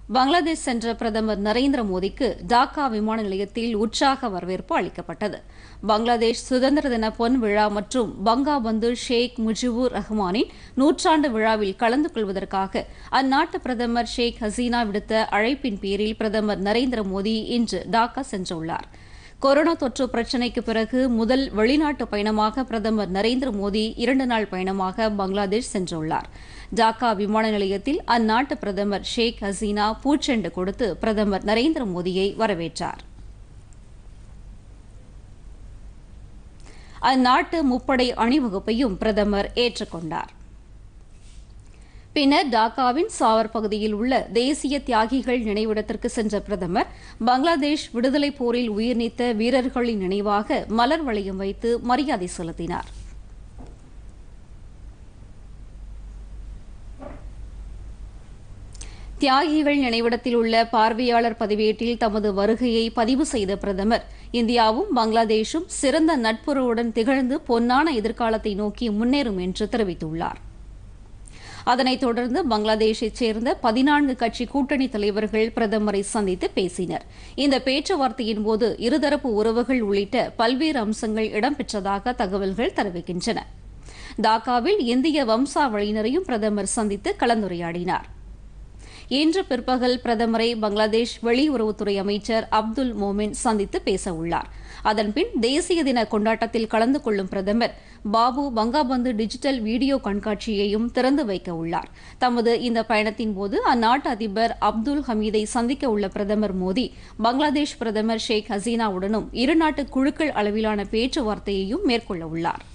பங்களாதேஷ் சென்ற பிரதமர் நரேந்திர மோடிக்கு டாக்கா விமான நிலையத்தில் உற்சாக வரவேற்பு அளிக்கப்பட்டது பங்களாதேஷ் சுதந்திர தின பொன் விழா மற்றும் பங்காபந்து ஷேக் முஜிபுர் ரஹ்மானின் நூற்றாண்டு விழாவில் கலந்து கொள்வதற்காக அந்நாட்டு பிரதமர் ஷேக் ஹசீனா விடுத்த அழைப்பின் பேரில் பிரதமர் நரேந்திர மோடி இன்று டாக்கா சென்றுள்ளார் கொரோனா தொற்று பிரச்சினைக்கு பிறகு முதல் வெளிநாட்டு பயணமாக பிரதமர் நரேந்திர மோடி இரண்டு நாள் பயணமாக பங்களாதேஷ் சென்றுள்ளார் டாக்கா விமான நிலையத்தில் அந்நாட்டு பிரதமர் ஷேக் ஹசீனா பூச்செண்டு கொடுத்து பிரதமர் நரேந்திர மோடியை வரவேற்றார் அந்நாட்டு முப்படை அணிவகுப்பையும் பிரதமர் ஏற்றுக்கொண்டார் பின்னர் டாக்காவின் சாவர் பகுதியில் உள்ள தேசிய தியாகிகள் நினைவிடத்திற்கு சென்ற பிரதமர் பங்களாதேஷ் விடுதலைப் போரில் உயிர்நீத்த வீரர்களின் நினைவாக மலர் வளையம் வைத்து மரியாதை செலுத்தினார் தியாகிகள் நினைவிடத்தில் உள்ள பார்வையாளர் பதிவேட்டில் தமது வருகையை பதிவு செய்த பிரதமர் இந்தியாவும் பங்களாதேஷும் சிறந்த நட்புறவுடன் திகழ்ந்து பொன்னான எதிர்காலத்தை நோக்கி முன்னேறும் என்று தெரிவித்துள்ளார் அதனைத் தொடர்ந்து பங்களாதேஷைச் சேர்ந்த பதினான்கு கட்சி கூட்டணி தலைவர்கள் பிரதமரை சந்தித்து பேசினர் இந்த பேச்சுவார்த்தையின் போது இருதரப்பு உறவுகள் உள்ளிட்ட பல்வேறு அம்சங்கள் இடம்பெற்றதாக தகவல்கள் தெரிவிக்கின்றன டாக்காவில் இந்திய வம்சாவளியினரையும் பிரதமர் சந்தித்து கலந்துரையாடினார் இன்று பிற்பகல் பிரதமரை பங்களாதேஷ் வெளியுறவுத்துறை அமைச்சர் அப்துல் மோமின் சந்தித்து பேச உள்ளார் அதன்பின் தேசிய தின கொண்டாட்டத்தில் கலந்து கொள்ளும் பிரதமர் பாபு பங்காபந்து டிஜிட்டல் வீடியோ கண்காட்சியையும் திறந்து வைக்க உள்ளார் தமது இந்த பயணத்தின் போது அந்நாட்டு அதிபர் அப்துல் ஹமீதை சந்திக்க உள்ள பிரதமர் மோடி பங்களாதேஷ் பிரதமர் ஷேக் ஹசீனாவுடனும் இருநாட்டு குழுக்கள் அளவிலான பேச்சுவார்த்தையையும் மேற்கொள்ள உள்ளார்